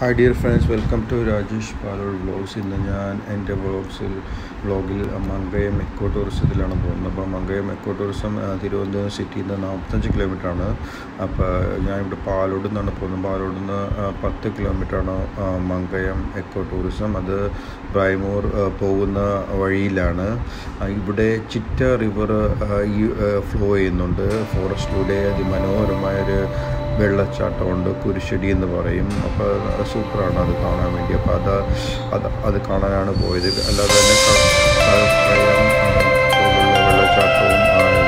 hi dear friends welcome to Rajesh Palode vlogs ഇന്ന് ഞാൻ എൻ്റെ വ്ളോഗ്സിൽ വ്ളോഗിൽ മങ്കയം എക്കോ ടൂറിസത്തിലാണ് പോകുന്നത് അപ്പോൾ മങ്കയം എക്കോ ടൂറിസം ആ, തിരുവനന്തപുരം സിറ്റിയിൽ നിന്ന് നാൽപ്പത്തഞ്ച് കിലോമീറ്ററാണ് അപ്പോൾ ഞാൻ ഇവിടെ പാലോട് നിന്നാണ് പോകുന്നത് പാലോട് നിന്ന് ആ, പത്ത് കിലോമീറ്ററാണ് ആ, മങ്കയം എക്കോ ടൂറിസം അത് ബ്രൈമൂർ ആ, പോകുന്ന വഴിയിലാണ് ആ, ഇവിടെ ചിറ്റ റിവർ ഈ ഫ്ലോ ചെയ്യുന്നുണ്ട് ഫോറസ്റ്റിലൂടെ അതിമനോഹരമായൊരു വെള്ളച്ചാട്ടമുണ്ട് കുരിശടി എന്ന് പറയും അപ്പോൾ സൂപ്പറാണ് അത് കാണാൻ വേണ്ടി അപ്പോൾ അത് അത് അത് കാണാനാണ് പോയത് അല്ലാതെ തന്നെ ക- ക- പ്രയം, ആ, പോലുള്ള വെള്ളച്ചാട്ടവും ആ,